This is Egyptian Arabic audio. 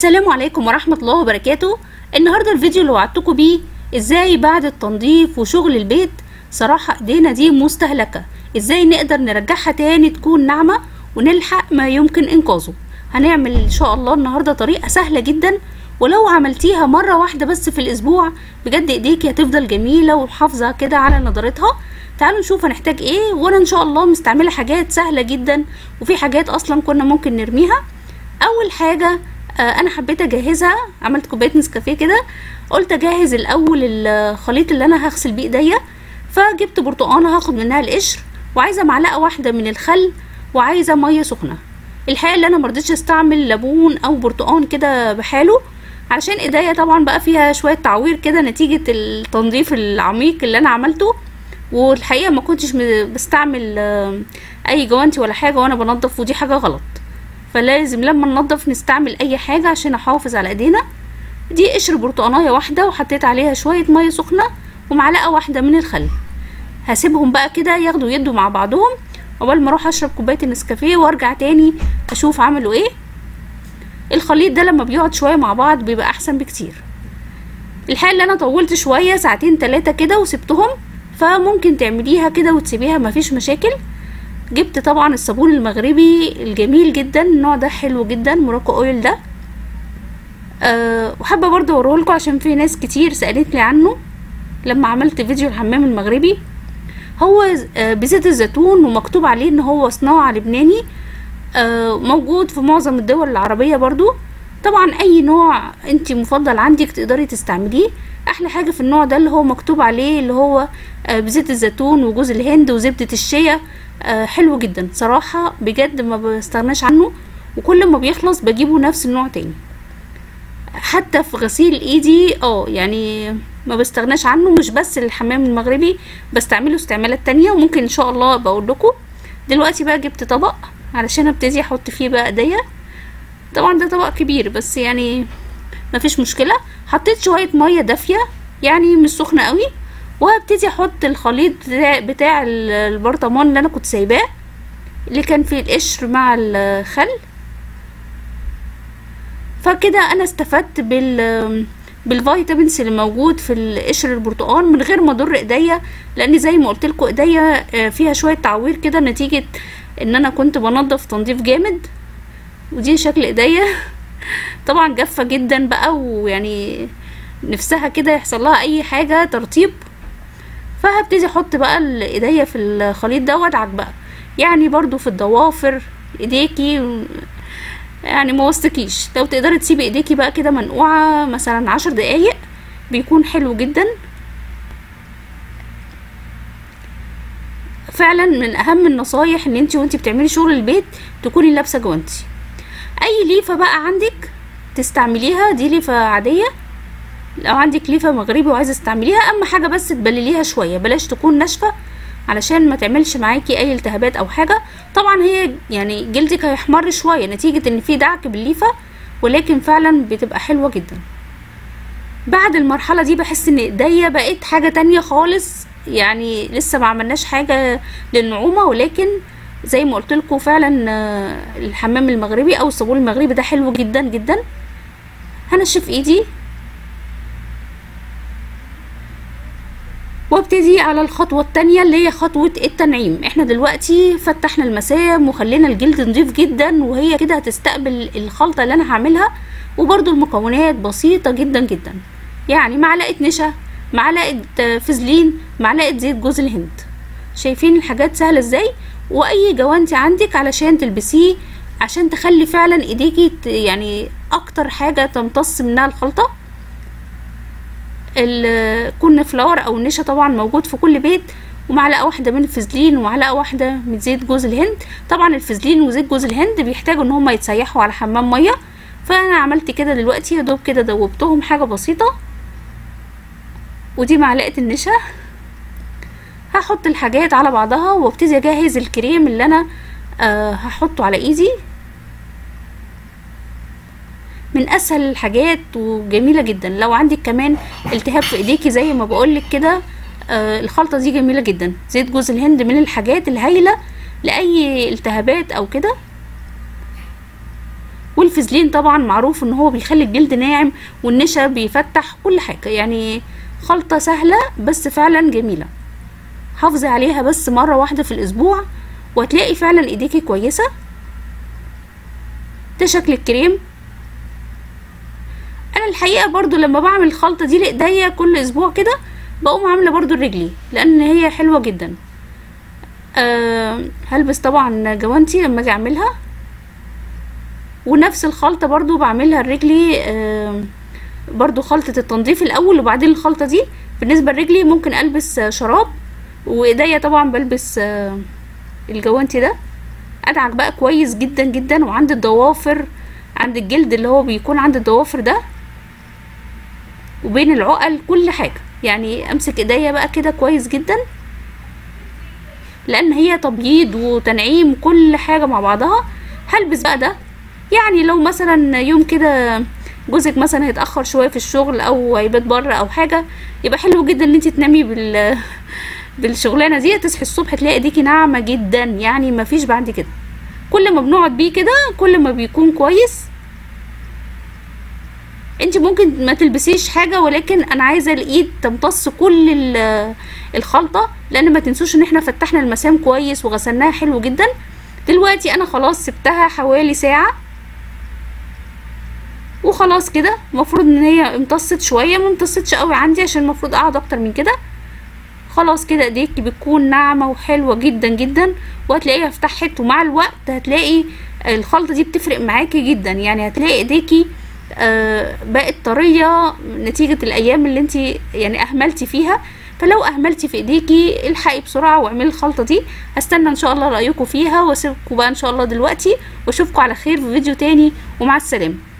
السلام عليكم ورحمة الله وبركاته النهاردة الفيديو اللي وعدتكم بيه ازاي بعد التنظيف وشغل البيت صراحة ايدينا دي مستهلكة ازاي نقدر نرجعها تاني تكون ناعمة ونلحق ما يمكن انقاذه هنعمل ان شاء الله النهاردة طريقة سهلة جدا ولو عملتيها مرة واحدة بس في الاسبوع بجد ايديكي هتفضل جميلة ومحافظة كده على نضارتها تعالوا نشوف هنحتاج ايه وانا ان شاء الله مستعملة حاجات سهلة جدا وفي حاجات اصلا كنا ممكن نرميها اول حاجة آه انا حبيت اجهزها عملت كوبايه نسكافيه كده قلت اجهز الاول الخليط اللي انا هغسل بيه ايديا فجبت برتقانه هاخد منها القشر وعايزه معلقه واحده من الخل وعايزه ميه سخنه الحقيقه اللي انا مرضتش استعمل ليمون او برتقان كده بحاله علشان ايديا طبعا بقى فيها شويه تعوير كده نتيجه التنظيف العميق اللي انا عملته والحقيقه ما كنتش بستعمل اي جوانتي ولا حاجه وانا بنضف ودي حاجه غلط فلازم لما ننضف نستعمل اي حاجة عشان احافظ على ايدينا دي قشر برتقانية واحدة وحطيت عليها شوية مية سخنة ومعلقة واحدة من الخل هسيبهم بقى كده ياخدوا يدوا مع بعضهم اول ما اروح اشرب كوباية النسكافيه وارجع تاني اشوف عملوا ايه الخليط ده لما بيقعد شوية مع بعض بيبقى احسن بكتير الحقيقة اللي انا طولت شوية ساعتين تلاتة كده وسبتهم فممكن تعمليها كده وتسيبيها مفيش مشاكل جبت طبعا الصابون المغربي الجميل جدا النوع ده حلو جدا موراكو اويل ده أه وحابه برضه اوريهولكم عشان في ناس كتير سالتني عنه لما عملت فيديو الحمام المغربي هو أه بزيت الزيتون ومكتوب عليه ان هو صناعه لبناني أه موجود في معظم الدول العربيه برضو طبعا اي نوع انت مفضل عندك تقدري تستعمليه احلى حاجه في النوع ده اللي هو مكتوب عليه اللي هو بزيت الزيتون وجوز الهند وزبده الشيا آه حلو جدا صراحة بجد ما بستغناش عنه وكل ما بيخلص بجيبه نفس النوع تاني حتى في غسيل ايدي اه يعني ما بستغناش عنه مش بس الحمام المغربي بستعمله استعمالات تانية وممكن ان شاء الله بقول لكم دلوقتي بقى جبت طبق علشان ابتدي احط فيه بقى ايديا طبعا ده طبق كبير بس يعني مفيش مشكلة حطيت شوية مية دافية يعني مش سخنة قوي وهبتدي احط الخليط بتاع البرطمان اللي انا كنت سايباه اللي كان فيه القشر مع الخل فكده انا استفدت بال بالفيتامينز اللي موجود في القشر البرتقال من غير ما اضر ايديا لان زي ما قلت لكم ايديا فيها شويه تعوير كده نتيجه ان انا كنت بنضف تنظيف جامد ودي شكل ايديا طبعا جافه جدا بقى ويعني نفسها كده يحصل لها اي حاجه ترطيب فهبتدي احط بقى ايديا في الخليط ده وادعك بقى يعني برضو في الضوافر ايديكي يعني ما وسطكيش لو تقدري تسيبي ايديكي بقى كده منقوعه مثلا عشر دقايق بيكون حلو جدا فعلا من اهم النصايح ان انت وانت بتعملي شغل البيت تكوني لابسه جوانتي اي ليفه بقى عندك تستعمليها دي ليفه عاديه لو عندك ليفه مغربي وعايزه تستعمليها اهم حاجه بس تبلليها شويه بلاش تكون ناشفه علشان ما تعملش معاكي اي التهابات او حاجه طبعا هي يعني جلدك هيحمر شويه نتيجه ان في دعك بالليفه ولكن فعلا بتبقى حلوه جدا بعد المرحله دي بحس ان ايديا بقت حاجه تانية خالص يعني لسه ما عملناش حاجه للنعومه ولكن زي ما قلت لكم فعلا الحمام المغربي او الصابون المغربي ده حلو جدا جدا هنشف ايدي وابتدي على الخطوة التانية اللي هي خطوة التنعيم احنا دلوقتي فتحنا المسام وخلينا الجلد نضيف جدا وهي كده هتستقبل الخلطة اللي انا هعملها وبرضو المكونات بسيطة جدا جدا يعني معلقة نشا معلقة فازلين معلقة زيت جوز الهند شايفين الحاجات سهلة ازاي واي جوانتي عندك علشان تلبسيه عشان تخلي فعلا ايديكي يعني اكتر حاجة تمتص منها الخلطة الكون فلاور او النشا طبعا موجود في كل بيت ومعلقه واحده من الفازلين ومعلقه واحده من زيت جوز الهند طبعا الفازلين وزيت جوز الهند بيحتاجوا ان هم يتسيحوا على حمام ميه فانا عملت كده دلوقتي يا دوب كده دوبتهم حاجه بسيطه ودي معلقه النشا هحط الحاجات على بعضها وابتدي اجهز الكريم اللي انا أه هحطه على ايدي من اسهل الحاجات وجميله جدا لو عندك كمان التهاب في ايديكي زي ما بقولك كده آه الخلطه دي جميله جدا زيت جوز الهند من الحاجات الهايله لاي التهابات او كده والفازلين طبعا معروف ان هو بيخلي الجلد ناعم والنشا بيفتح كل حاجه يعني خلطه سهله بس فعلا جميله حافظي عليها بس مره واحده في الاسبوع وهتلاقي فعلا ايديكي كويسه ده شكل الكريم انا الحقيقه برضو لما بعمل الخلطه دي لايديا كل اسبوع كده بقوم عامله برضو لرجلي لان هي حلوه جدا أه هلبس طبعا جوانتي لما اجي اعملها ونفس الخلطه برضو بعملها لرجلي أه برضو خلطه التنظيف الاول وبعدين الخلطه دي بالنسبه لرجلي ممكن البس شراب وايديا طبعا بلبس أه الجوانتي ده ادعك بقى كويس جدا جدا وعند الضوافر عند الجلد اللي هو بيكون عند الضوافر ده وبين العقل كل حاجه يعني امسك ايديا بقى كده كويس جدا لان هي تبييض وتنعيم كل حاجه مع بعضها هلبس بقى ده يعني لو مثلا يوم كده جوزك مثلا هيتاخر شويه في الشغل او هيبات بره او حاجه يبقى حلو جدا ان انت تنامي بال بالشغلانه دي تصحي الصبح تلاقي ايديكي ناعمه جدا يعني مفيش بعد كده كل ما بنقعد بيه كده كل ما بيكون كويس انت ممكن ما تلبسيش حاجه ولكن انا عايزه الايد تمتص كل الخلطه لان ما تنسوش ان احنا فتحنا المسام كويس وغسلناها حلو جدا دلوقتي انا خلاص سبتها حوالي ساعه وخلاص كده المفروض ان هي امتصت شويه ما امتصتش قوي عندي عشان المفروض اقعد اكتر من كده خلاص كده ايديكي بتكون ناعمه وحلوه جدا جدا وهتلاقيها فتحت ومع الوقت هتلاقي الخلطه دي بتفرق معاكي جدا يعني هتلاقي ايديكي آه بقت طريه نتيجه الايام اللي انت يعني اهملتي فيها فلو اهملتي في ايديكي الحقي بسرعه واعملي الخلطه دي هستنى ان شاء الله رايكم فيها واسيبكم بقى ان شاء الله دلوقتي واشوفكم على خير في فيديو تاني ومع السلامه